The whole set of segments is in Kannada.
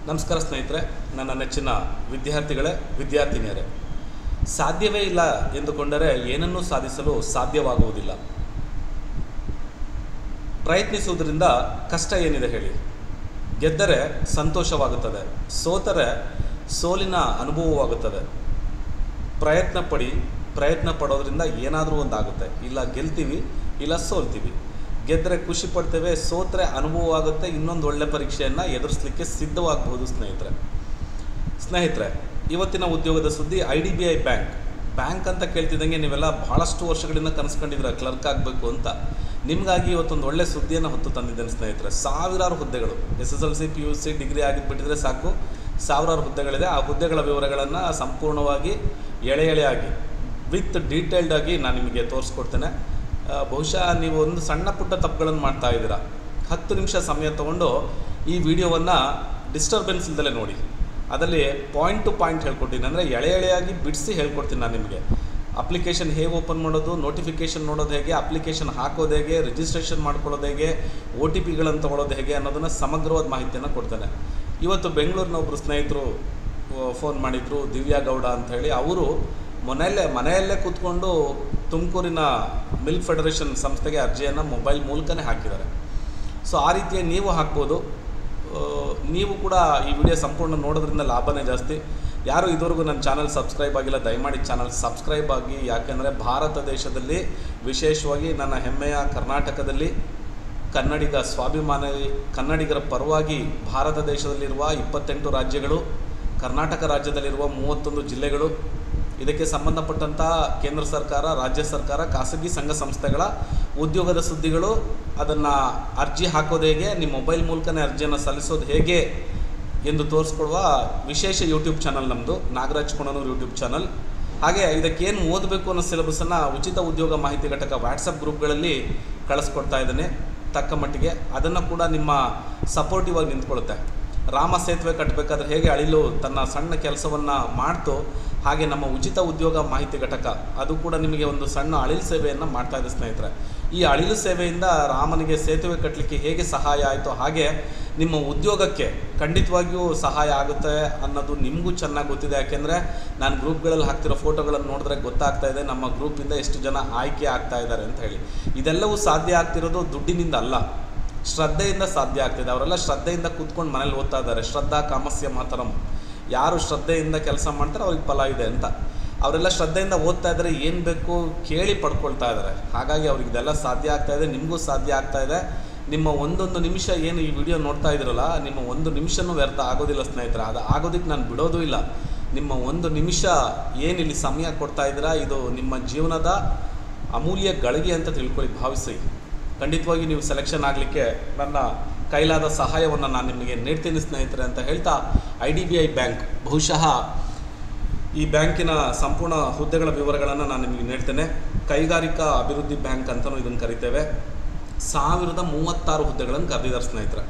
ನಮಸ್ಕಾರ ಸ್ನೇಹಿತರೆ ನನ್ನ ನೆಚ್ಚಿನ ವಿದ್ಯಾರ್ಥಿಗಳೇ ವಿದ್ಯಾರ್ಥಿನಿಯರೇ ಸಾಧ್ಯವೇ ಇಲ್ಲ ಎಂದುಕೊಂಡರೆ ಏನನ್ನೂ ಸಾಧಿಸಲು ಸಾಧ್ಯವಾಗುವುದಿಲ್ಲ ಪ್ರಯತ್ನಿಸುವುದರಿಂದ ಕಷ್ಟ ಏನಿದೆ ಹೇಳಿ ಗೆದ್ದರೆ ಸಂತೋಷವಾಗುತ್ತದೆ ಸೋತರೆ ಸೋಲಿನ ಅನುಭವವಾಗುತ್ತದೆ ಪ್ರಯತ್ನ ಪಡಿ ಪ್ರಯತ್ನ ಪಡೋದ್ರಿಂದ ಏನಾದರೂ ಒಂದು ಆಗುತ್ತೆ ಇಲ್ಲ ಗೆಲ್ತೀವಿ ಇಲ್ಲ ಸೋಲ್ತೀವಿ ಗೆದ್ದರೆ ಖುಷಿ ಪಡ್ತೇವೆ ಸೋತ್ರೆ ಅನುಭವ ಆಗುತ್ತೆ ಇನ್ನೊಂದು ಒಳ್ಳೆ ಪರೀಕ್ಷೆಯನ್ನು ಎದುರಿಸಲಿಕ್ಕೆ ಸಿದ್ಧವಾಗಬಹುದು ಸ್ನೇಹಿತರೆ ಸ್ನೇಹಿತರೆ ಇವತ್ತಿನ ಉದ್ಯೋಗದ ಸುದ್ದಿ I D B I bank bank ಅಂತ ಕೇಳ್ತಿದ್ದಂಗೆ ನೀವೆಲ್ಲ ಬಹಳಷ್ಟು ವರ್ಷಗಳಿಂದ ಕನಸ್ಕೊಂಡಿದ್ದೀರ ಕ್ಲರ್ಕ್ ಆಗಬೇಕು ಅಂತ ನಿಮಗಾಗಿ ಇವತ್ತೊಂದು ಒಳ್ಳೆ ಸುದ್ದಿಯನ್ನು ಹೊತ್ತು ತಂದಿದ್ದೇನೆ ಸ್ನೇಹಿತರೆ ಸಾವಿರಾರು ಹುದ್ದೆಗಳು S S L C P U C degree ಆಗಿಬಿಟ್ಟಿದ್ರೆ ಸಾಕು ಸಾವಿರಾರು ಹುದ್ದೆಗಳಿದೆ ಆ ಹುದ್ದೆಗಳ ವಿವರಗಳನ್ನು ಸಂಪೂರ್ಣವಾಗಿ ಎಳೆ ಎಳೆಯಾಗಿ ವಿತ್ ಡೀಟೇಲ್ಡ್ ಆಗಿ ನಾನು ನಿಮಗೆ ತೋರಿಸ್ಕೊಡ್ತೇನೆ ಆ, ಬಹುಶಃ ನೀವು ಒಂದು ಸಣ್ಣ ಪುಟ್ಟ ತಪ್ಪುಗಳನ್ನು ಮಾಡ್ತಾ ಇದ್ದೀರಾ ಹತ್ತು ನಿಮಿಷ ಸಮಯ ತಗೊಂಡು ಈ ವಿಡಿಯೋವನ್ನು ಡಿಸ್ಟರ್ಬೆನ್ಸ್ ಇಲ್ದಲೇ ನೋಡಿ ಅದರಲ್ಲಿ ಪಾಯಿಂಟ್ ಟು ಪಾಯಿಂಟ್ ಹೇಳ್ಕೊಡ್ತೀನಿ ಅಂದರೆ ಎಳೆ ಎಳೆಯಾಗಿ ಬಿಡಿಸಿ ಹೇಳ್ಕೊಡ್ತೀನಿ ನಾನು ನಿಮಗೆ ಅಪ್ಲಿಕೇಶನ್ ಹೇಗೆ ಓಪನ್ ಮಾಡೋದು ನೋಟಿಫಿಕೇಷನ್ ನೋಡೋದು ಹೇಗೆ ಅಪ್ಲಿಕೇಶನ್ ಹಾಕೋದು ಹೇಗೆ ರಿಜಿಸ್ಟ್ರೇಷನ್ ಮಾಡ್ಕೊಳ್ಳೋದು ಹೇಗೆ ಒ ಟಿ ಪಿಗಳನ್ನು ತೊಗೊಳೋದು ಹೇಗೆ ಅನ್ನೋದನ್ನು ಸಮಗ್ರವಾದ ಮಾಹಿತಿಯನ್ನು ಕೊಡ್ತೇನೆ ಇವತ್ತು ಬೆಂಗಳೂರಿನ ಒಬ್ಬರು ಸ್ನೇಹಿತರು ಫೋನ್ ಮಾಡಿದರು ದಿವ್ಯಾ ಗೌಡ ಅಂತ ಹೇಳಿ ಅವರು ಮನೆಯಲ್ಲೇ ಮನೆಯಲ್ಲೇ ಕೂತ್ಕೊಂಡು ತುಮಕೂರಿನ ಮಿಲ್ಕ್ ಫೆಡರೇಷನ್ ಸಂಸ್ಥೆಗೆ ಅರ್ಜಿಯನ್ನು ಮೊಬೈಲ್ ಮೂಲಕನೇ ಹಾಕಿದ್ದಾರೆ ಸೊ ಆ ರೀತಿಯ ನೀವು ಹಾಕ್ಬೋದು ಆ, ನೀವು ಕೂಡ ಈ ವಿಡಿಯೋ ಸಂಪೂರ್ಣ ನೋಡೋದ್ರಿಂದ ಲಾಭನೇ ಜಾಸ್ತಿ ಯಾರು ಇದುವರೆಗೂ ನನ್ನ ಚಾನಲ್ ಸಬ್ಸ್ಕ್ರೈಬ್ ಆಗಿಲ್ಲ ದಯಮಾಡಿ ಚಾನಲ್ ಸಬ್ಸ್ಕ್ರೈಬ್ ಆಗಿ ಯಾಕೆಂದರೆ ಭಾರತ ದೇಶದಲ್ಲಿ ವಿಶೇಷವಾಗಿ ನನ್ನ ಹೆಮ್ಮೆಯ ಕರ್ನಾಟಕದಲ್ಲಿ ಕನ್ನಡಿಗ ಸ್ವಾಭಿಮಾನಿ ಕನ್ನಡಿಗರ ಪರವಾಗಿ ಭಾರತ ದೇಶದಲ್ಲಿರುವ ಇಪ್ಪತ್ತೆಂಟು ರಾಜ್ಯಗಳು ಕರ್ನಾಟಕ ರಾಜ್ಯದಲ್ಲಿರುವ ಮೂವತ್ತೊಂದು ಜಿಲ್ಲೆಗಳು ಇದಕ್ಕೆ ಸಂಬಂಧಪಟ್ಟಂಥ ಕೇಂದ್ರ ಸರ್ಕಾರ ರಾಜ್ಯ ಸರ್ಕಾರ ಖಾಸಗಿ ಸಂಘ ಸಂಸ್ಥೆಗಳ ಉದ್ಯೋಗದ ಸುದ್ದಿಗಳು ಅದನ್ನು ಅರ್ಜಿ ಹಾಕೋದು ಹೇಗೆ ನಿಮ್ಮ ಮೊಬೈಲ್ ಮೂಲಕನೇ ಅರ್ಜಿಯನ್ನು ಸಲ್ಲಿಸೋದು ಹೇಗೆ ಎಂದು ತೋರಿಸ್ಕೊಡುವ ವಿಶೇಷ ಯೂಟ್ಯೂಬ್ ಚಾನಲ್ ನಮ್ಮದು ನಾಗರಾಜ್ ಕೊಣನೂರು ಯೂಟ್ಯೂಬ್ ಚಾನಲ್ ಹಾಗೆ ಇದಕ್ಕೇನು ಓದಬೇಕು ಅನ್ನೋ ಸಿಲೆಬಸನ್ನು ಉಚಿತ ಉದ್ಯೋಗ ಮಾಹಿತಿ ಘಟಕ ವಾಟ್ಸಪ್ ಗ್ರೂಪ್ಗಳಲ್ಲಿ ಕಳಿಸ್ಕೊಡ್ತಾ ಇದ್ದೇನೆ ತಕ್ಕ ಮಟ್ಟಿಗೆ ಅದನ್ನು ಕೂಡ ನಿಮ್ಮ ಸಪೋರ್ಟಿವ್ ಆಗಿ ನಿಂತ್ಕೊಳ್ಳುತ್ತೆ ರಾಮ ಸೇತುವೆ ಕಟ್ಟಬೇಕಾದ್ರೆ ಹೇಗೆ ಅಳಿಲು ತನ್ನ ಸಣ್ಣ ಕೆಲಸವನ್ನು ಮಾಡ್ತು ಹಾಗೆ ನಮ್ಮ ಉಚಿತ ಉದ್ಯೋಗ ಮಾಹಿತಿ ಘಟಕ ಅದು ಕೂಡ ನಿಮಗೆ ಒಂದು ಸಣ್ಣ ಅಳಿಲು ಸೇವೆಯನ್ನು ಮಾಡ್ತಾ ಇದೆ ಸ್ನೇಹಿತರೆ ಈ ಅಳಿಲು ಸೇವೆಯಿಂದ ರಾಮನಿಗೆ ಸೇತುವೆ ಕಟ್ಟಲಿಕ್ಕೆ ಹೇಗೆ ಸಹಾಯ ಆಯಿತು ಹಾಗೆ ನಿಮ್ಮ ಉದ್ಯೋಗಕ್ಕೆ ಖಂಡಿತವಾಗಿಯೂ ಸಹಾಯ ಆಗುತ್ತೆ ಅನ್ನೋದು ನಿಮಗೂ ಚೆನ್ನಾಗಿ ಗೊತ್ತಿದೆ ಯಾಕೆಂದರೆ ನಾನು ಗ್ರೂಪ್ಗಳಲ್ಲಿ ಹಾಕ್ತಿರೋ ಫೋಟೋಗಳನ್ನು ನೋಡಿದ್ರೆ ಗೊತ್ತಾಗ್ತಾ ಇದೆ ನಮ್ಮ ಗ್ರೂಪಿಂದ ಎಷ್ಟು ಜನ ಆಯ್ಕೆ ಆಗ್ತಾ ಇದ್ದಾರೆ ಅಂತ ಹೇಳಿ ಇದೆಲ್ಲವೂ ಸಾಧ್ಯ ಆಗ್ತಿರೋದು ದುಡ್ಡಿನಿಂದ ಅಲ್ಲ ಶ್ರದ್ಧೆಯಿಂದ ಸಾಧ್ಯ ಆಗ್ತಿದೆ ಅವರೆಲ್ಲ ಶ್ರದ್ಧೆಯಿಂದ ಕೂತ್ಕೊಂಡು ಮನೇಲಿ ಓದ್ತಾ ಇದ್ದಾರೆ ಶ್ರದ್ಧಾ ಕಾಮಸ್ಯ ಮಾತರಂ ಯಾರು ಶ್ರದ್ಧೆಯಿಂದ ಕೆಲಸ ಮಾಡ್ತಾರೆ ಅವ್ರಿಗೆ ಫಲ ಇದೆ ಅಂತ ಅವರೆಲ್ಲ ಶ್ರದ್ಧೆಯಿಂದ ಓದ್ತಾ ಇದ್ದಾರೆ ಏನು ಬೇಕು ಕೇಳಿ ಪಡ್ಕೊಳ್ತಾ ಇದ್ದಾರೆ ಹಾಗಾಗಿ ಅವ್ರಿಗೆ ಇದೆಲ್ಲ ಸಾಧ್ಯ ಆಗ್ತಾ ಇದೆ ನಿಮಗೂ ಸಾಧ್ಯ ಆಗ್ತಾ ಇದೆ ನಿಮ್ಮ ಒಂದೊಂದು ನಿಮಿಷ ಏನು ಈ ವಿಡಿಯೋ ನೋಡ್ತಾ ಇದ್ದೀರಲ್ಲ ನಿಮ್ಮ ಒಂದು ನಿಮಿಷನೂ ವ್ಯರ್ಥ ಆಗೋದಿಲ್ಲ ಸ್ನೇಹಿತರೆ ಅದು ಆಗೋದಕ್ಕೆ ನಾನು ಬಿಡೋದು ಇಲ್ಲ ನಿಮ್ಮ ಒಂದು ನಿಮಿಷ ಏನಿಲ್ಲಿ ಸಮಯ ಕೊಡ್ತಾ ಇದ್ದೀರಾ ಇದು ನಿಮ್ಮ ಜೀವನದ ಅಮೂಲ್ಯ ಗಳಿಗೆ ಅಂತ ತಿಳ್ಕೊಳ್ಳಿ ಭಾವಿಸಿ ಖಂಡಿತವಾಗಿ ನೀವು ಸೆಲೆಕ್ಷನ್ ಆಗಲಿಕ್ಕೆ ನನ್ನ ಕೈಲಾದ ಸಹಾಯವನ್ನು ನಾನು ನಿಮಗೆ ನೀಡ್ತೀನಿ ಸ್ನೇಹಿತರೆ ಅಂತ ಹೇಳ್ತಾ I D B I bank ಬಹುಶಃ ಈ ಬ್ಯಾಂಕಿನ ಸಂಪೂರ್ಣ ಹುದ್ದೆಗಳ ವಿವರಗಳನ್ನು ನಾನು ನಿಮಗೆ ನೀಡ್ತೇನೆ ಕೈಗಾರಿಕಾ ಅಭಿವೃದ್ಧಿ ಬ್ಯಾಂಕ್ ಅಂತಲೂ ಇದನ್ನು ಕರಿತೇವೆ ಸಾವಿರದ ಮೂವತ್ತಾರು ಹುದ್ದೆಗಳನ್ನು ಕರೆದಿದ್ದಾರೆ ಸ್ನೇಹಿತರೆ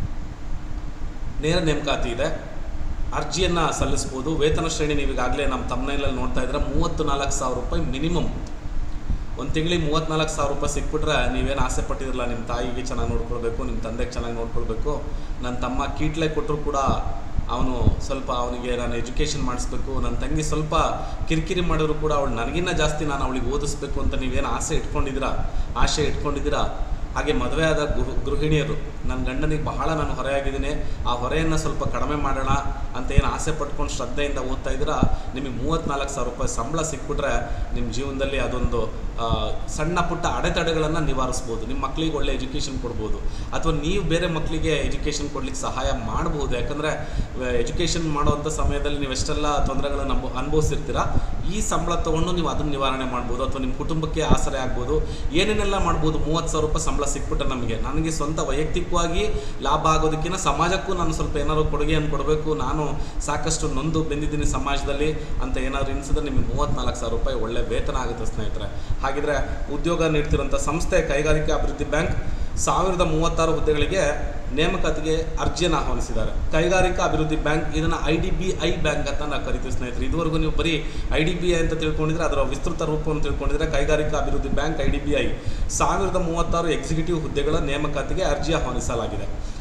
ನೇರ ನೇಮಕಾತಿ ಇದೆ ಅರ್ಜಿಯನ್ನು ಸಲ್ಲಿಸ್ಬೋದು ವೇತನ ಶ್ರೇಣಿ ನೀವು ಈಗಾಗಲೇ ನಮ್ಮ ತಮ್ಮನೇಲಲ್ಲಿ ನೋಡ್ತಾ ಇದ್ರೆ ಮೂವತ್ತು ನಾಲ್ಕು ಸಾವಿರ ರೂಪಾಯಿ ಮಿನಿಮಮ್ ಒಂದು ತಿಂಗಳಿಗೆ ಮೂವತ್ತ್ನಾಲ್ಕು ಸಾವಿರ ರೂಪಾಯಿ ಸಿಕ್ಬಿಟ್ರೆ ನೀವೇನು ಆಸೆ ಪಟ್ಟಿದ್ರಲ್ಲ ನಿಮ್ಮ ತಾಯಿಗೆ ಚೆನ್ನಾಗಿ ನೋಡ್ಕೊಳ್ಬೇಕು ನಿಮ್ಮ ತಂದೆಗೆ ಚೆನ್ನಾಗಿ ನೋಡ್ಕೊಳ್ಬೇಕು ನನ್ನ ತಮ್ಮ ಕೀಟ್ಲೆ ಕೊಟ್ಟರು ಕೂಡ ಅವನು ಸ್ವಲ್ಪ ಅವನಿಗೆ ನಾನು ಎಜುಕೇಷನ್ ಮಾಡಿಸ್ಬೇಕು ನನ್ನ ತಂಗಿ ಸ್ವಲ್ಪ ಕಿರಿಕಿರಿ ಮಾಡಿದ್ರು ಕೂಡ ಅವಳು ನನಗಿನ್ನ ಜಾಸ್ತಿ ನಾನು ಅವಳಿಗೆ ಓದಿಸ್ಬೇಕು ಅಂತ ನೀವೇನು ಆಸೆ ಇಟ್ಕೊಂಡಿದ್ದೀರಾ ಆಸೆ ಇಟ್ಕೊಂಡಿದ್ದೀರಾ ಹಾಗೆ ಮದುವೆ ಆದ ಗೃಹ ಗೃಹಿಣಿಯರು ನನ್ನ ಗಂಡನಿಗೆ ಬಹಳ ನಾನು ಹೊರೆಯಾಗಿದ್ದೀನಿ ಆ ಹೊರೆಯನ್ನು ಸ್ವಲ್ಪ ಕಡಿಮೆ ಮಾಡೋಣ ಅಂತ ಏನು ಆಸೆ ಪಟ್ಕೊಂಡು ಶ್ರದ್ಧೆಯಿಂದ ಓದ್ತಾ ಇದ್ದೀರಾ ನಿಮಗೆ ಮೂವತ್ತ್ನಾಲ್ಕು ಸಾವಿರ ರೂಪಾಯಿ ಸಂಬಳ ಸಿಕ್ಬಿಟ್ರೆ ನಿಮ್ಮ ಜೀವನದಲ್ಲಿ ಅದೊಂದು ಆ, ಸಣ್ಣ ಪುಟ್ಟ ಅಡೆತಡೆಗಳನ್ನು ನಿವಾರಿಸ್ಬೋದು ನಿಮ್ಮ ಮಕ್ಕಳಿಗೆ ಒಳ್ಳೆ ಎಜುಕೇಷನ್ ಕೊಡ್ಬೋದು ಅಥವಾ ನೀವು ಬೇರೆ ಮಕ್ಕಳಿಗೆ ಎಜುಕೇಷನ್ ಕೊಡ್ಲಿಕ್ಕೆ ಸಹಾಯ ಮಾಡ್ಬೋದು ಯಾಕಂದರೆ ಎಜುಕೇಷನ್ ಮಾಡುವಂಥ ಸಮಯದಲ್ಲಿ ನೀವು ಎಷ್ಟೆಲ್ಲ ತೊಂದರೆಗಳನ್ನು ಅನುಭವ ಅನುಭವಿಸಿರ್ತೀರ ಈ ಸಂಬಳ ತೊಗೊಂಡು ನೀವು ಅದನ್ನು ನಿವಾರಣೆ ಮಾಡ್ಬೋದು ಅಥವಾ ನಿಮ್ಮ ಕುಟುಂಬಕ್ಕೆ ಆಸರೆ ಆಗ್ಬೋದು ಏನೇನೆಲ್ಲ ಮಾಡ್ಬೋದು ಮೂವತ್ತು ಸಾವಿರ ರೂಪಾಯಿ ಸಂಬಳ ಸಿಕ್ಬಿಟ್ರೆ ನಮಗೆ ನನಗೆ ಸ್ವಂತ ವೈಯಕ್ತಿಕವಾಗಿ ಲಾಭ ಆಗೋದಕ್ಕಿಂತ ಸಮಾಜಕ್ಕೂ ನಾನು ಸ್ವಲ್ಪ ಏನಾದ್ರು ಕೊಡುಗೆಯನ್ನು ಕೊಡಬೇಕು ನಾನು ಸಾಕಷ್ಟು ನೊಂದು ಬೆಂದಿದ್ದೀನಿ ಸಮಾಜದಲ್ಲಿ ಅಂತ ಏನಾದ್ರು ಎನಿಸಿದ್ರೆ ನಿಮಗೆ ಮೂವತ್ತ್ನಾಲ್ಕು ಸಾವಿರ ರೂಪಾಯಿ ಒಳ್ಳೆ ವೇತನ ಆಗುತ್ತೆ ಸ್ನೇಹಿತರೆ ಹಾಗಿದ್ರೆ ಉದ್ಯೋಗ ನೀಡ್ತಿರುವಂಥ ಸಂಸ್ಥೆ ಕೈಗಾರಿಕಾ ಅಭಿವೃದ್ಧಿ ಬ್ಯಾಂಕ್ ಸಾವಿರದ ಮೂವತ್ತಾರು ಹುದ್ದೆಗಳಿಗೆ ನೇಮಕಾತಿಗೆ ಅರ್ಜಿಯನ್ನು ಆಹ್ವಾನಿಸಿದ್ದಾರೆ ಕೈಗಾರಿಕಾ ಅಭಿವೃದ್ಧಿ ಬ್ಯಾಂಕ್ ಇದನ್ನು I D B I bank ಅಂತ ನಾವು ಕರಿತೀವಿ ಸ್ನೇಹಿತರೆ ಇದುವರೆಗೂ ನೀವು ಬರೀ ಐ ಡಿ ಬಿ ಐ ಅಂತ ತಿಳ್ಕೊಂಡಿದ್ರೆ ಅದರ ವಿಸ್ತೃತ ರೂಪವನ್ನು ತಿಳ್ಕೊಂಡಿದ್ರೆ ಕೈಗಾರಿಕಾ ಅಭಿವೃದ್ಧಿ bank I D B I ಸಾವಿರದ ಮೂವತ್ತಾರು ಎಕ್ಸಿಕ್ಯೂಟಿವ್ ಹುದ್ದೆಗಳ ನೇಮಕಾತಿಗೆ ಅರ್ಜಿ ಆಹ್ವಾನಿಸಲಾಗಿದೆ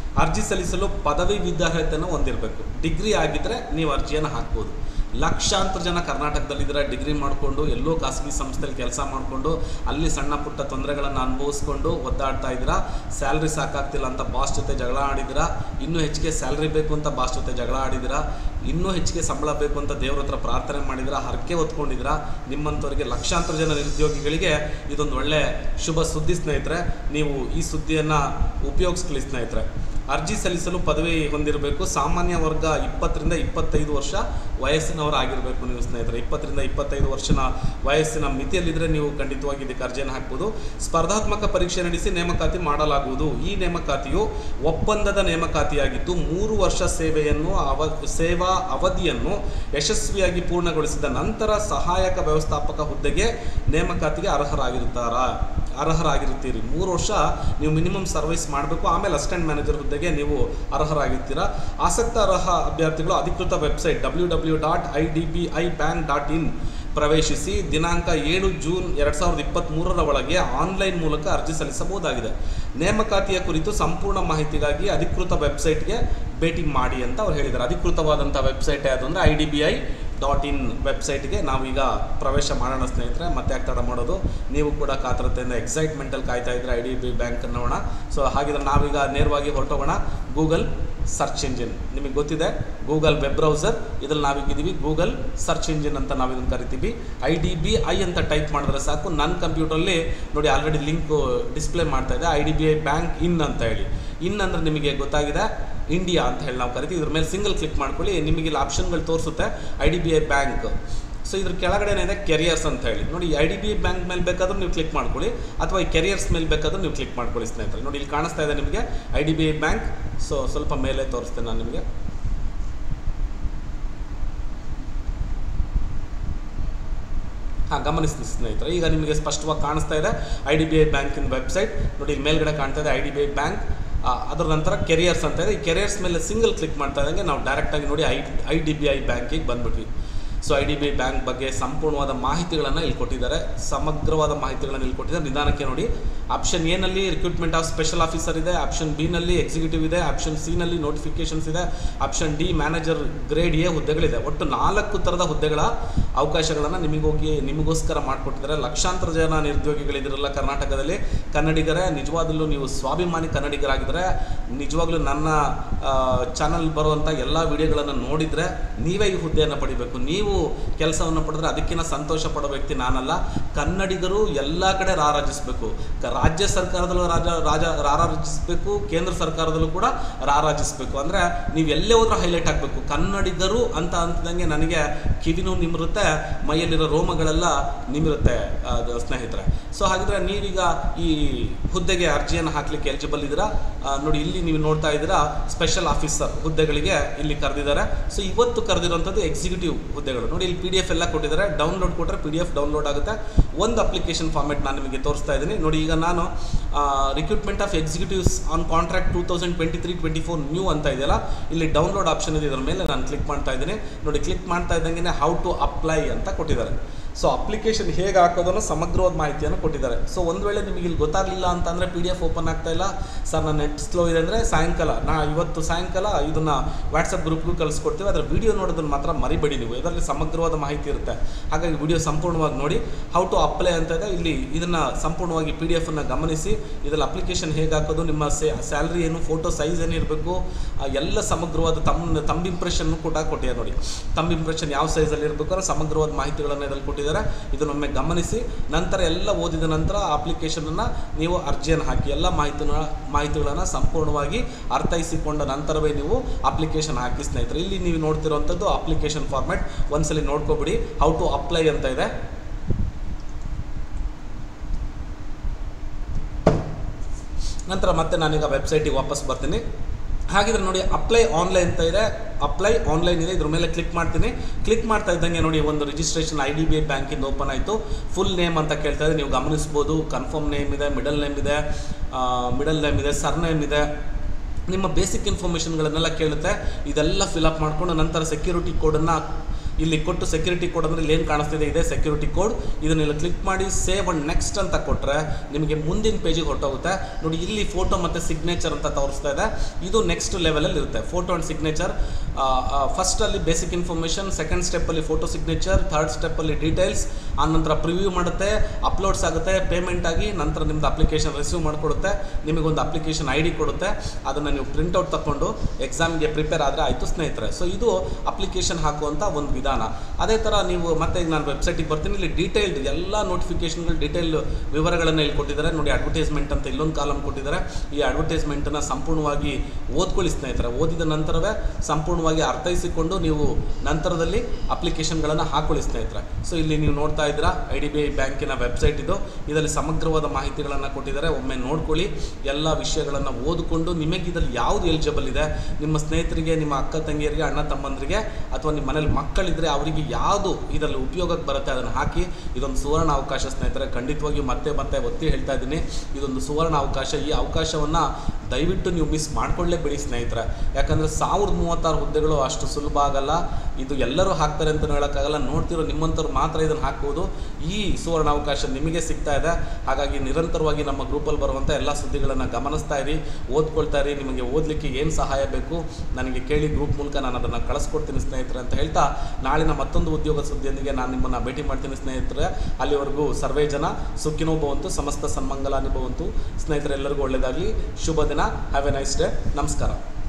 ಅರ್ಜಿ ಸಲ್ಲಿಸಲು ಪದವಿ ವಿದ್ಯಾರ್ಹತೆಯನ್ನು ಹೊಂದಿರಬೇಕು ಡಿಗ್ರಿ ಆಗಿದ್ದರೆ ನೀವು ಅರ್ಜಿಯನ್ನು ಹಾಕ್ಬೋದು ಲಕ್ಷಾಂತರ ಜನ ಕರ್ನಾಟಕದಲ್ಲಿದ್ದಾರೆ ಡಿಗ್ರಿ ಮಾಡಿಕೊಂಡು ಎಲ್ಲೋ ಖಾಸಗಿ ಸಂಸ್ಥೆಯಲ್ಲಿ ಕೆಲಸ ಮಾಡಿಕೊಂಡು ಅಲ್ಲಿ ಸಣ್ಣ ಪುಟ್ಟ ತೊಂದರೆಗಳನ್ನು ಅನುಭವಿಸ್ಕೊಂಡು ಒದ್ದಾಡ್ತಾ ಇದ್ದೀರಾ ಸ್ಯಾಲ್ರಿ ಸಾಕಾಗ್ತಿಲ್ಲ ಅಂತ ಬಾಸ್ ಜೊತೆ ಜಗಳ ಆಡಿದ್ದೀರಾ ಇನ್ನೂ ಹೆಚ್ಚಿಗೆ ಸ್ಯಾಲ್ರಿ ಬೇಕು ಅಂತ ಬಾಸ್ ಜೊತೆ ಜಗಳ ಆಡಿದ್ದೀರಾ ಇನ್ನೂ ಹೆಚ್ಚಿಗೆ ಸಂಬಳ ಬೇಕು ಅಂತ ದೇವ್ರ ಹತ್ರ ಪ್ರಾರ್ಥನೆ ಮಾಡಿದ್ದೀರಾ ಹರಕೆ ಹೊತ್ಕೊಂಡಿದ್ದೀರಾ ನಿಮ್ಮಂಥವ್ರಿಗೆ ಲಕ್ಷಾಂತರ ಜನ ನಿರುದ್ಯೋಗಿಗಳಿಗೆ ಇದೊಂದು ಒಳ್ಳೆ ಶುಭ ಸುದ್ದಿ ಸ್ನೇಹಿತರೆ ನೀವು ಈ ಸುದ್ದಿಯನ್ನು ಉಪಯೋಗಿಸ್ಕೊಳ್ಳಿ ಸ್ನೇಹಿತರೆ ಅರ್ಜಿ ಸಲ್ಲಿಸಲು ಪದವಿ ಹೊಂದಿರಬೇಕು ಸಾಮಾನ್ಯ ವರ್ಗ ಇಪ್ಪತ್ತರಿಂದ ಇಪ್ಪತ್ತೈದು ವರ್ಷ ವಯಸ್ಸಿನವರಾಗಿರಬೇಕು ನೀವು ಸ್ನೇಹಿತರೆ ಇಪ್ಪತ್ತರಿಂದ ಇಪ್ಪತ್ತೈದು ವರ್ಷನ ವಯಸ್ಸಿನ ಮಿತಿಯಲ್ಲಿದ್ದರೆ ನೀವು ಖಂಡಿತವಾಗಿ ಇದಕ್ಕೆ ಅರ್ಜಿಯನ್ನು ಹಾಕ್ಬೋದು ಸ್ಪರ್ಧಾತ್ಮಕ ಪರೀಕ್ಷೆ ನಡೆಸಿ ನೇಮಕಾತಿ ಮಾಡಲಾಗುವುದು ಈ ನೇಮಕಾತಿಯು ಒಪ್ಪಂದದ ನೇಮಕಾತಿಯಾಗಿದ್ದು ಮೂರು ವರ್ಷ ಸೇವೆಯನ್ನು ಅವ ಸೇವಾ ಅವಧಿಯನ್ನು ಯಶಸ್ವಿಯಾಗಿ ಪೂರ್ಣಗೊಳಿಸಿದ ನಂತರ ಸಹಾಯಕ ವ್ಯವಸ್ಥಾಪಕ ಹುದ್ದೆಗೆ ನೇಮಕಾತಿಗೆ ಅರ್ಹರಾಗಿರುತ್ತಾರಾ ಅರ್ಹರಾಗಿರ್ತೀರಿ ಮೂರು ವರ್ಷ ನೀವು ಮಿನಿಮಮ್ ಸರ್ವಿಸ್ ಮಾಡಬೇಕು ಆಮೇಲೆ ಅಸಿಸ್ಟೆಂಟ್ ಮ್ಯಾನೇಜರ್ ಹುದ್ದೆಗೆ ನೀವು ಅರ್ಹರಾಗಿರ್ತೀರಾ ಆಸಕ್ತ ಅರ್ಹ ಅಭ್ಯರ್ಥಿಗಳು ಅಧಿಕೃತ website W W dot I D B I bank dot in ಪ್ರವೇಶಿಸಿ ದಿನಾಂಕ ಏಳು ಜೂನ್ ಎರಡು ಸಾವಿರದ ಇಪ್ಪತ್ತ್ಮೂರರ ಒಳಗೆ ಆನ್ಲೈನ್ ಮೂಲಕ ಅರ್ಜಿ ಸಲ್ಲಿಸಬಹುದಾಗಿದೆ ನೇಮಕಾತಿಯ ಕುರಿತು ಸಂಪೂರ್ಣ ಮಾಹಿತಿಗಾಗಿ ಅಧಿಕೃತ ವೆಬ್ಸೈಟ್ಗೆ ಭೇಟಿ ಮಾಡಿ ಅಂತ ಅವ್ರು ಹೇಳಿದ್ದಾರೆ ಅಧಿಕೃತವಾದಂಥ ವೆಬ್ಸೈಟ್ ಯಾವುದು ಅಂದರೆ I D B I dot in ವೆಬ್ಸೈಟ್ಗೆ ನಾವೀಗ ಪ್ರವೇಶ ಮಾಡೋಣ ಸ್ನೇಹಿತರೆ ಮತ್ತೆ ಯಾಕೆ ತಡ ಮಾಡೋದು ನೀವು ಕೂಡ ಕಾತರತೆಯಿಂದ ಎಕ್ಸೈಟ್ಮೆಂಟಲ್ಲಿ ಕಾಯ್ತಾ ಇದ್ರೆ ಐ ಡಿ ಬಿ ಬ್ಯಾಂಕ್ ನೋಡೋಣ ಸೊ ಹಾಗಿದ್ರೆ ನಾವೀಗ ನೇರವಾಗಿ ಹೊರಟೋಗೋಣ ಗೂಗಲ್ ಸರ್ಚ್ ಇಂಜಿನ್ ನಿಮಗೆ ಗೊತ್ತಿದೆ ಗೂಗಲ್ ವೆಬ್ ಬ್ರೌಸರ್ ಇದ್ರಲ್ಲಿ ನಾವೀಗಿದ್ದೀವಿ ಗೂಗಲ್ ಸರ್ಚ್ ಇಂಜಿನ್ ಅಂತ ನಾವು ಇದನ್ನು ಕರಿತೀವಿ ಐ ಡಿ ಬಿ ಐ ಅಂತ ಟೈಪ್ ಮಾಡಿದ್ರೆ ಸಾಕು ನನ್ನ ಕಂಪ್ಯೂಟರಲ್ಲಿ ನೋಡಿ ಆಲ್ರೆಡಿ ಲಿಂಕ್ ಡಿಸ್ಪ್ಲೇ ಮಾಡ್ತಾ ಇದೆ I D B I bank in ಅಂತ ಹೇಳಿ ಇನ್ ಅಂದರೆ ನಿಮಗೆ ಗೊತ್ತಾಗಿದೆ ಇಂಡಿಯಾ ಅಂತ ಹೇಳಿ ನಾವು ಕರಿತೀವಿ ಇದ್ರ ಮೇಲೆ ಸಿಂಗಲ್ ಕ್ಲಿಕ್ ಮಾಡ್ಕೊಳ್ಳಿ ನಿಮಗೆ ಇಲ್ಲಿ ಆಪ್ಷನ್ಗಳು ತೋರಿಸುತ್ತೆ I D B I bank so ಇದ್ರ ಕೆಳಗಡೆ ಏನಿದೆ ಕೆರಿಯರ್ಸ್ ಅಂತ ಹೇಳಿ ನೋಡಿ I D B I bank ಮೇಲೆ ಬೇಕಾದ್ರೂ ನೀವು ಕ್ಲಿಕ್ ಮಾಡ್ಕೊಳ್ಳಿ ಅಥವಾ ಈ ಕೆರಿಯರ್ಸ್ ಮೇಲೆ ಬೇಕಾದ್ರೂ ನೀವು ಕ್ಲಿಕ್ ಮಾಡ್ಕೊಳ್ಳಿ ಸ್ನೇಹಿತರೆ ನೋಡಿ ಇಲ್ಲಿ ಕಾಣಿಸ್ತಾ ಇದೆ ನಿಮಗೆ I D B I bank so ಸ್ವಲ್ಪ ಮೇಲೆ ತೋರಿಸ್ತೇನೆ ನಾನು ನಿಮಗೆ ಹಾಂ ಗಮನಿಸಿ ಸ್ನೇಹಿತರೆ ಈಗ ನಿಮಗೆ ಸ್ಪಷ್ಟವಾಗಿ ಕಾಣಿಸ್ತಾ ಇದೆ ಐ ಡಿ ಬಿ ಐ ಬ್ಯಾಂಕಿನ ವೆಬ್ಸೈಟ್ ನೋಡಿ ಇಲ್ಲಿ ಮೇಲ್ಗಡೆ ಕಾಣ್ತಾ ಇದೆ I D B I bank ಅದರ ನಂತರ ಕೆರಿಯರ್ಸ್ ಅಂತ ಇದೆ ಈ ಕೆರಿಯರ್ಸ್ ಮೇಲೆ ಸಿಂಗಲ್ ಕ್ಲಿಕ್ ಮಾಡ್ತಾ ಇದ್ದಂಗೆ ನಾವು ಡೈರೆಕ್ಟಾಗಿ ನೋಡಿ I I D B I ಬ್ಯಾಂಕಿಗೆ ಬಂದ್ಬಿಟ್ವಿ so I D B I bank ಬಗ್ಗೆ ಸಂಪೂರ್ಣವಾದ ಮಾಹಿತಿಗಳನ್ನು ಇಲ್ಲಿ ಕೊಟ್ಟಿದ್ದಾರೆ ಸಮಗ್ರವಾದ ಮಾಹಿತಿಗಳನ್ನು ಇಲ್ಲಿ ಕೊಟ್ಟಿದ್ದಾರೆ ನಿಧಾನಕ್ಕೆ ನೋಡಿ ಆಪ್ಷನ್ ಎನಲ್ಲಿ ರಿಕ್ರೂಟ್ಮೆಂಟ್ ಆಫ್ ಸ್ಪೆಷಲ್ ಆಫೀಸರ್ ಇದೆ ಆಪ್ಷನ್ ಬಿನಲ್ಲಿ ಎಕ್ಸಿಕ್ಯೂಟಿವ್ ಇದೆ ಆಪ್ಷನ್ ಸಿನಲ್ಲಿ ನೋಟಿಫಿಕೇಶನ್ಸ್ ಇದೆ option D manager grade A ಹುದ್ದೆಗಳಿದೆ ಒಟ್ಟು ನಾಲ್ಕು ಥರದ ಹುದ್ದೆಗಳ ಅವಕಾಶಗಳನ್ನು ನಿಮಗೋಗಿ ನಿಮಗೋಸ್ಕರ ಮಾಡಿಕೊಟ್ಟಿದ್ದಾರೆ ಲಕ್ಷಾಂತರ ಜನ ನಿರುದ್ಯೋಗಿಗಳಿದಿರಲ್ಲ ಕರ್ನಾಟಕದಲ್ಲಿ ಕನ್ನಡಿಗರೇ ನಿಜವಾಗಲೂ ನೀವು ಸ್ವಾಭಿಮಾನಿ ಕನ್ನಡಿಗರಾಗಿದ್ದರೆ ನಿಜವಾಗ್ಲೂ ನನ್ನ ಚಾನಲ್ ಬರುವಂಥ ಎಲ್ಲ ವಿಡಿಯೋಗಳನ್ನು ನೋಡಿದರೆ ನೀವೇ ಈ ಹುದ್ದೆಯನ್ನು ಪಡಿಬೇಕು ನೀವು ಕೆಲಸವನ್ನು ಪಡೆದ್ರೆ ಅದಕ್ಕಿಂತ ಸಂತೋಷ ಪಡೋ ವ್ಯಕ್ತಿ ನಾನಲ್ಲ ಕನ್ನಡಿಗರು ಎಲ್ಲ ಕಡೆ ರಾರಾಜಿಸಬೇಕು ಕ- ರಾಜ್ಯ ಸರ್ಕಾರದಲ್ಲೂ ರಾಜ ರಾಜ ರಾರಾಜಿಸಬೇಕು ಕೇಂದ್ರ ಸರ್ಕಾರದಲ್ಲೂ ಕೂಡ ರಾರಾಜಿಸಬೇಕು ಅಂದರೆ ನೀವು ಎಲ್ಲೇ ಹೋದ್ರೂ ಹೈಲೈಟ್ ಆಗಬೇಕು ಕನ್ನಡಿಗರು ಅಂತ ಅಂತಿದಂಗೆ ನನಗೆ ಕಿವಿನೂ ನಿಮಿರುತ್ತೆ ಮೈಯಲ್ಲಿರೋ ರೋಮಗಳೆಲ್ಲ ನಿಮಿರುತ್ತೆ ಆ, ದ- ಸ್ನೇಹಿತರೆ ಸೊ ಹಾಗಿದ್ರೆ ನೀವೀಗ ಈ ಹುದ್ದೆಗೆ ಅರ್ಜಿಯನ್ನು ಹಾಕಲಿಕ್ಕೆ ಎಲಿಜಿಬಲ್ ಇದ್ದೀರಾ ಆ, ನೋಡಿ ಇಲ್ಲಿ ನೀವು ನೋಡ್ತಾ ಇದ್ದೀರಾ ಸ್ಪೆಷಲ್ ಆಫೀಸರ್ ಹುದ್ದೆಗಳಿಗೆ ಇಲ್ಲಿ ಕರೆದಿದ್ದಾರೆ ಸೊ ಇವತ್ತು ಕರೆದಿರುವಂಥದ್ದು ಎಕ್ಸಿಕ್ಯೂಟಿವ್ ಹುದ್ದೆಗಳು ನೋಡಿ ಇಲ್ಲಿ ಪಿ ಡಿ ಎಫ್ ಎಲ್ಲ ಕೊಟ್ಟಿದ್ದಾರೆ ಡೌನ್ಲೋಡ್ ಕೊಟ್ಟರೆ ಪಿ ಡಿ ಎಫ್ ಡೌನ್ಲೋಡ್ ಆಗುತ್ತೆ ಒಂದು ಅಪ್ಲಿಕೇಶನ್ ಫಾರ್ಮೆಟ್ ನಾನು ನಿಮಗೆ ತೋರಿಸ್ತಾ ಇದ್ದೀನಿ ನೋಡಿ ಈಗ ನಾನು recruitment of executives on contract two thousand twenty three twenty four new ಅಂತ ಇದೆಯಲ್ಲ ಇಲ್ಲಿ ಡೌನ್ಲೋಡ್ ಆಪ್ಷನ್ ಇದೆ ಇದರ ಮೇಲೆ ನಾನು ಕ್ಲಿಕ್ ಮಾಡ್ತಾ ಇದ್ದೀನಿ ನೋಡಿ ಕ್ಲಿಕ್ ಮಾಡ್ತಾ ಇದ್ದಂಗೆ ಹೌ ಟು ಅಪ್ಲೈ ಅಂತ ಕೊಟ್ಟಿದ್ದಾರೆ ಸೊ ಅಪ್ಲಿಕೇಶನ್ ಹೇಗೆ ಹಾಕೋದನ್ನು ಸಮಗ್ರವಾದ ಮಾಹಿತಿಯನ್ನು ಕೊಟ್ಟಿದ್ದಾರೆ ಸೊ ಒಂದು ವೇಳೆ ನಿಮಗೆ ಇಲ್ಲಿ ಗೊತ್ತಾಗಲಿಲ್ಲ ಅಂತಂದರೆ ಪಿ ಡಿ ಎಫ್ ಓಪನ್ ಆಗ್ತಾ ಇಲ್ಲ ಸರ್ ನನ್ನ ನೆಟ್ ಸ್ಲೋ ಇದೆ ಅಂದರೆ ಸಾಯಂಕಾಲ ನಾ ಇವತ್ತು ಸಾಯಂಕಾಲ ಇದನ್ನು ವಾಟ್ಸಪ್ ಗ್ರೂಪ್ಗೂ ಕಳಿಸ್ಕೊಡ್ತೀವಿ ಅದರ ವಿಡಿಯೋ ನೋಡೋದನ್ನು ಮಾತ್ರ ಮರಿಬೇಡಿ ನೀವು ಇದರಲ್ಲಿ ಸಮಗ್ರವಾದ ಮಾಹಿತಿ ಇರುತ್ತೆ ಹಾಗಾಗಿ ವಿಡಿಯೋ ಸಂಪೂರ್ಣವಾಗಿ ನೋಡಿ ಹೌ ಟು ಅಪ್ಲೈ ಅಂತ ಇದೆ ಇಲ್ಲಿ ಇದನ್ನು ಸಂಪೂರ್ಣವಾಗಿ ಪಿ ಡಿ ಎಫನ್ನು ಗಮನಿಸಿ ಇದರಲ್ಲಿ ಅಪ್ಲಿಕೇಶನ್ ಹೇಗೆ ಹಾಕೋದು ನಿಮ್ಮ ಸೇ ಸ್ಯಾಲ್ರಿ ಏನು ಫೋಟೋ ಸೈಜ್ ಏನು ಇರಬೇಕು ಎಲ್ಲ ಸಮಗ್ರವಾದ ತಮ್ಮ ತಮ್ಮ ಇಂಪ್ರೆಷನ್ನು ಕೂಡ ಕೊಟ್ಟಿದ್ದಾರೆ ನೋಡಿ ತಮ್ಮ ಇಂಪ್ರೆಷನ್ ಯಾವ ಸೈಜಲ್ಲಿ ಇರಬೇಕು ಅನ್ನೋ ಸಮಗ್ರವಾದ ಮಾಹಿತಿಗಳನ್ನು ಇದರಲ್ಲಿ ಕೊಟ್ಟಿದ್ದಾರೆ ಇದನ್ನೊಮ್ಮೆ ಗಮನಿಸಿ ನಂತರ ಎಲ್ಲ ಓದಿದ ನಂತರ ಅಪ್ಲಿಕೇಶನನ್ನು ನೀವು ಅರ್ಜಿಯನ್ನು ಹಾಕಿ ಎಲ್ಲ ಮಾಹಿತಿನ ಮಾಹಿತಿಗಳನ್ನು ಸಂಪೂರ್ಣವಾಗಿ ಅರ್ಥೈಸಿಕೊಂಡ ನಂತರವೇ ನೀವು ಅಪ್ಲಿಕೇಶನ್ ಹಾಕಿ ಸ್ನೇಹಿತರೆ ಇಲ್ಲಿ ನೀವು ನೋಡ್ತಿರುವಂಥದ್ದು ಅಪ್ಲಿಕೇಶನ್ ಫಾರ್ಮೆಟ್ ಒಂದ್ಸಲಿ ನೋಡ್ಕೊಬಿಡಿ ಹೌ ಟು ಅಪ್ಲೈ ಅಂತ ಇದೆ ನಂತರ ಮತ್ತೆ ನಾನೀಗ ವೆಬ್ಸೈಟಿಗೆ ವಾಪಸ್ ಬರ್ತೀನಿ ಹಾಗಿದ್ರೆ ನೋಡಿ ಅಪ್ಲೈ ಆನ್ಲೈನ್ ಅಂತ ಇದೆ ಅಪ್ಲೈ ಆನ್ಲೈನ್ ಇದೆ ಇದ್ರ ಮೇಲೆ ಕ್ಲಿಕ್ ಮಾಡ್ತೀನಿ ಕ್ಲಿಕ್ ಮಾಡ್ತಾ ಇದ್ದಂಗೆ ನೋಡಿ ಒಂದು registration I D B I ಬ್ಯಾಂಕಿಂದ ಓಪನ್ ಆಯಿತು ಫುಲ್ ನೇಮ್ ಅಂತ ಕೇಳ್ತಾ ಇದೆ ನೀವು ಗಮನಿಸ್ಬೋದು ಕನ್ಫರ್ಮ್ ನೇಮ್ ಇದೆ ಮಿಡಲ್ ನೇಮ್ ಇದೆ ಮಿಡಲ್ ನೇಮ್ ಇದೆ ಸರ್ ನೇಮ್ ಇದೆ ನಿಮ್ಮ ಬೇಸಿಕ್ ಇನ್ಫಾರ್ಮೇಷನ್ಗಳನ್ನೆಲ್ಲ ಕೇಳುತ್ತೆ ಇದೆಲ್ಲ ಫಿಲಪ್ ಮಾಡಿಕೊಂಡು ನಂತರ ಸೆಕ್ಯೂರಿಟಿ ಕೋಡನ್ನು ಇಲ್ಲಿ ಕೊಟ್ಟು ಸೆಕ್ಯೂರಿಟಿ ಕೋಡ್ ಅಂದರೆ ಇಲ್ಲಿ ಏನು ಕಾಣಿಸ್ತಿದೆ ಇದೆ ಸೆಕ್ಯೂರಿಟಿ ಕೋಡ್ ಇದನ್ನೆಲ್ಲ ಕ್ಲಿಕ್ ಮಾಡಿ ಸೇವ್ ಅಂಡ್ ನೆಕ್ಸ್ಟ್ ಅಂತ ಕೊಟ್ಟರೆ ನಿಮಗೆ ಮುಂದಿನ ಪೇಜಿಗೆ ಹೊರಟೋಗುತ್ತೆ ನೋಡಿ ಇಲ್ಲಿ ಫೋಟೋ ಮತ್ತು ಸಿಗ್ನೇಚರ್ ಅಂತ ತೋರಿಸ್ತಾ ಇದೆ ಇದು ನೆಕ್ಸ್ಟ್ ಲೆವೆಲಲ್ಲಿ ಇರುತ್ತೆ ಫೋಟೋ ಆ್ಯಂಡ್ ಸಿಗ್ನೇಚರ್ ಫಸ್ಟಲ್ಲಿ ಬೇಸಿಕ್ ಇನ್ಫಾರ್ಮೇಷನ್ ಸೆಕೆಂಡ್ ಸ್ಟೆಪ್ಪಲ್ಲಿ ಫೋಟೋ ಸಿಗ್ನೇಚರ್ ಥರ್ಡ್ ಸ್ಟೆಪ್ಪಲ್ಲಿ ಡೀಟೇಲ್ಸ್ ಆ ನಂತರ ಪ್ರಿವ್ಯೂ ಮಾಡುತ್ತೆ ಅಪ್ಲೋಡ್ಸ್ ಆಗುತ್ತೆ ಪೇಮೆಂಟ್ ಆಗಿ ನಂತರ ನಿಮ್ಮದು ಅಪ್ಲಿಕೇಶನ್ ರಿಸೀವ್ ಮಾಡಿಕೊಡುತ್ತೆ ನಿಮಗೊಂದು ಅಪ್ಲಿಕೇಶನ್ ಐ ಡಿ ಕೊಡುತ್ತೆ ಅದನ್ನು ನೀವು ಪ್ರಿಂಟೌಟ್ ತಗೊಂಡು ಎಕ್ಸಾಮ್ಗೆ ಪ್ರಿಪೇರ್ ಆದರೆ ಆಯಿತು ಸ್ನೇಹಿತರೆ ಸೊ ಇದು ಅಪ್ಲಿಕೇಶನ್ ಹಾಕುವಂಥ ಒಂದು ವಿಧಾನ ಅದೇ ಥರ ನೀವು ಮತ್ತೆ ಈಗ ನಾನು ವೆಬ್ಸೈಟಿಗೆ ಬರ್ತೀನಿ ಇಲ್ಲಿ ಡೀಟೇಲ್ಡ್ ಎಲ್ಲ ನೋಟಿಫಿಕೇಷನ್ಗಳು ಡೀಟೇಲ್ ವಿವರಗಳನ್ನು ಇಲ್ಲಿ ಕೊಟ್ಟಿದ್ದಾರೆ ನೋಡಿ ಅಡ್ವರ್ಟೈಸ್ಮೆಂಟ್ ಅಂತ ಇಲ್ಲೊಂದು ಕಾಲಮ್ ಕೊಟ್ಟಿದ್ದಾರೆ ಈ ಅಡ್ವರ್ಟೈಸ್ಮೆಂಟನ್ನು ಸಂಪೂರ್ಣವಾಗಿ ಓದ್ಕೊಳ್ಳಿ ಸ್ನೇಹಿತರೆ ಓದಿದ ನಂತರವೇ ಸಂಪೂರ್ಣವಾಗಿ ಅರ್ಥೈಸಿಕೊಂಡು ನೀವು ನಂತರದಲ್ಲಿ ಅಪ್ಲಿಕೇಶನ್ಗಳನ್ನು ಹಾಕೊಳ್ಳಿ ಸ್ನೇಹಿತರೆ ಸೊ ಇಲ್ಲಿ ನೀವು ನೋಡ್ತಾ ಇದ್ದೀರಾ ಐ ಡಿ ಬಿ ಐ ಬ್ಯಾಂಕಿನ ವೆಬ್ಸೈಟ್ ಇದು ಇದರಲ್ಲಿ ಸಮಗ್ರವಾದ ಮಾಹಿತಿಗಳನ್ನು ಕೊಟ್ಟಿದ್ದಾರೆ ಒಮ್ಮೆ ನೋಡ್ಕೊಳ್ಳಿ ಎಲ್ಲ ವಿಷಯಗಳನ್ನು ಓದಿಕೊಂಡು ನಿಮಗೆ ಇದರಲ್ಲಿ ಯಾವುದು ಎಲಿಜಿಬಲ್ ಇದೆ ನಿಮ್ಮ ಸ್ನೇಹಿತರಿಗೆ ನಿಮ್ಮ ಅಕ್ಕ ತಂಗಿಯರಿಗೆ ಅಣ್ಣ ತಮ್ಮಂದರಿಗೆ ಅಥವಾ ನಿಮ್ಮ ಮನೇಲಿ ಮಕ್ಕಳಿದ್ರೆ ಅವರಿಗೆ ಯಾವುದು ಇದರಲ್ಲಿ ಉಪಯೋಗಕ್ಕೆ ಬರುತ್ತೆ ಅದನ್ನು ಹಾಕಿ ಇದೊಂದು ಸುವರ್ಣ ಅವಕಾಶ ಸ್ನೇಹಿತರೆ ಖಂಡಿತವಾಗಿಯೂ ಮತ್ತೆ ಮತ್ತೆ ಒತ್ತಿ ಹೇಳ್ತಾ ಇದ್ದೀನಿ ಇದೊಂದು ಸುವರ್ಣ ಅವಕಾಶ ಈ ಅವಕಾಶವನ್ನು ದಯವಿಟ್ಟು ನೀವು ಮಿಸ್ ಮಾಡ್ಕೊಳ್ಳೇಬೇಡಿ ಸ್ನೇಹಿತರೆ ಯಾಕಂದರೆ ಸಾವಿರದ ಮೂವತ್ತಾರು ಹುದ್ದೆಗಳು ಅಷ್ಟು ಸುಲಭ ಆಗಲ್ಲ ಇದು ಎಲ್ಲರೂ ಹಾಕ್ತಾರೆ ಅಂತ ಹೇಳೋಕ್ಕಾಗಲ್ಲ ನೋಡ್ತಿರೋ ನಿಮ್ಮಂಥವ್ರು ಮಾತ್ರ ಇದನ್ನು ಹಾಕ್ಬೋದು ಈ ಸುವರ್ಣ ಅವಕಾಶ ನಿಮಗೆ ಸಿಗ್ತಾ ಇದೆ ಹಾಗಾಗಿ ನಿರಂತರವಾಗಿ ನಮ್ಮ ಗ್ರೂಪಲ್ಲಿ ಬರುವಂಥ ಎಲ್ಲ ಸುದ್ದಿಗಳನ್ನು ಗಮನಿಸ್ತಾ ಇರಿ ಓದ್ಕೊಳ್ತಾ ಇರಿ ನಿಮಗೆ ಓದಲಿಕ್ಕೆ ಏನು ಸಹಾಯ ಬೇಕು ನನಗೆ ಕೇಳಿ ಗ್ರೂಪ್ ಮೂಲಕ ನಾನು ಅದನ್ನು ಕಳಿಸ್ಕೊಡ್ತೀನಿ ಸ್ನೇಹಿತರೆ ಅಂತ ಹೇಳ್ತಾ ನಾಳಿನ ಮತ್ತೊಂದು ಉದ್ಯೋಗ ಸುದ್ದಿಯೊಂದಿಗೆ ನಾನು ನಿಮ್ಮನ್ನು ಭೇಟಿ ಮಾಡ್ತೀನಿ ಸ್ನೇಹಿತರೆ ಅಲ್ಲಿವರೆಗೂ ಸರ್ವೇ ಜನ ಸುಖಿನೋ ಭವಂತು ಸಮಸ್ತ ಸನ್ಮಂಗಲಾನಿ ಭವಂತು ಸ್ನೇಹಿತರೆಲ್ಲರಿಗೂ ಒಳ್ಳೆಯದಾಗಲಿ ಶುಭ ದಿನ ಹ್ಯಾವ್ ಎ ನೈಸ್ ಡೇ ನಮಸ್ಕಾರ